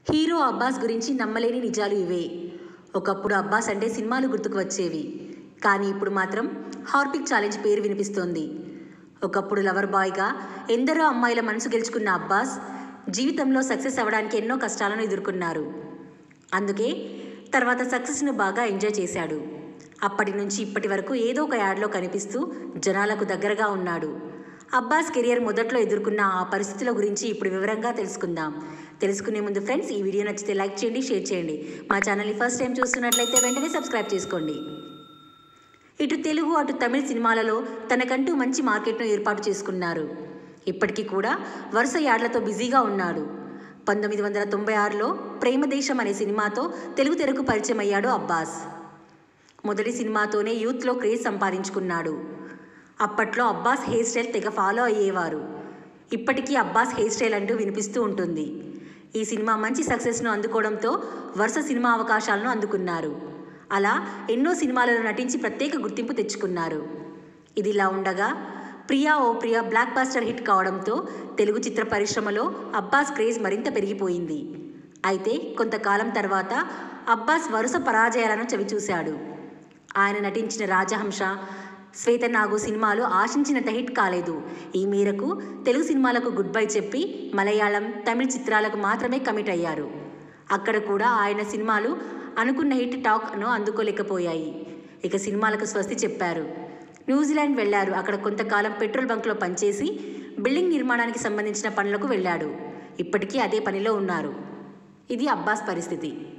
hero Abbas గురించి నమ్మలేని నిజాలు ఇవే ఒకప్పుడు అబ్బాస్ అంటే సినిమాలు గుర్తుకు వచ్చేవి కానీ ఇప్పుడు మాత్రం హార్పిక్ ఛాలెంజ్ పేరు వినిపిస్తోంది ఒకప్పుడు లవర్ బాయ్గా ఎందరో అమ్మాయిల మనసు గెలుచుకున్న అబ్బాస్ జీవితంలో సక్సెస్ అవ్వడానికి ఎన్నో కష్టాలను ఎదుర్కొన్నారు అందుకే తర్వాత సక్సెస్ను బాగా ఎంజాయ్ చేశాడు అప్పటి నుంచి ఇప్పటి వరకు ఏదో ఒక యాడ్లో కనిపిస్తూ జనాలకు దగ్గరగా ఉన్నాడు అబ్బాస్ కెరియర్ మొదట్లో ఎదుర్కొన్న ఆ పరిస్థితుల గురించి ఇప్పుడు వివరంగా తెలుసుకుందాం తెలుసుకునే ముందు ఫ్రెండ్స్ ఈ వీడియో నచ్చితే లైక్ చేయండి షేర్ చేయండి మా ఛానల్ని ఫస్ట్ టైం చూస్తున్నట్లయితే వెంటనే సబ్స్క్రైబ్ చేసుకోండి ఇటు తెలుగు అటు తమిళ సినిమాలలో తనకంటూ మంచి మార్కెట్ను ఏర్పాటు చేసుకున్నారు ఇప్పటికీ కూడా వరుస యాడ్లతో బిజీగా ఉన్నాడు పంతొమ్మిది వందల తొంభై ఆరులో ప్రేమదేశం అనే సినిమాతో తెలుగు తెరకు పరిచయం అయ్యాడు అబ్బాస్ మొదటి సినిమాతోనే యూత్లో క్రేజ్ సంపాదించుకున్నాడు అప్పట్లో అబ్బాస్ హెయిర్ స్టైల్ తెగ ఫాలో అయ్యేవారు ఇప్పటికీ అబ్బాస్ హెయిర్ స్టైల్ అంటూ వినిపిస్తూ ఉంటుంది ఈ సినిమా మంచి సక్సెస్ను అందుకోవడంతో వరుస సినిమా అవకాశాలను అందుకున్నారు అలా ఎన్నో సినిమాలలో నటించి ప్రత్యేక గుర్తింపు తెచ్చుకున్నారు ఇదిలా ఉండగా ప్రియా ఓ ప్రియా బ్లాక్ బాస్టర్ హిట్ కావడంతో తెలుగు చిత్ర పరిశ్రమలో అబ్బాస్ క్రేజ్ మరింత పెరిగిపోయింది అయితే కొంతకాలం తర్వాత అబ్బాస్ వరుస పరాజయాలను చవిచూశాడు ఆయన నటించిన రాజహంస శ్వేతనాగు సినిమాలు ఆశించినంత హిట్ కాలేదు ఈ మేరకు తెలుగు సినిమాలకు గుడ్ బై చెప్పి మలయాళం తమిళ చిత్రాలకు మాత్రమే కమిట్ అయ్యారు అక్కడ కూడా ఆయన సినిమాలు అనుకున్న హిట్ టాక్ను అందుకోలేకపోయాయి ఇక సినిమాలకు స్వస్తి చెప్పారు న్యూజిలాండ్ వెళ్లారు అక్కడ కొంతకాలం పెట్రోల్ బంక్లో పనిచేసి బిల్డింగ్ నిర్మాణానికి సంబంధించిన పనులకు వెళ్ళాడు ఇప్పటికీ అదే పనిలో ఉన్నారు ఇది అబ్బాస్ పరిస్థితి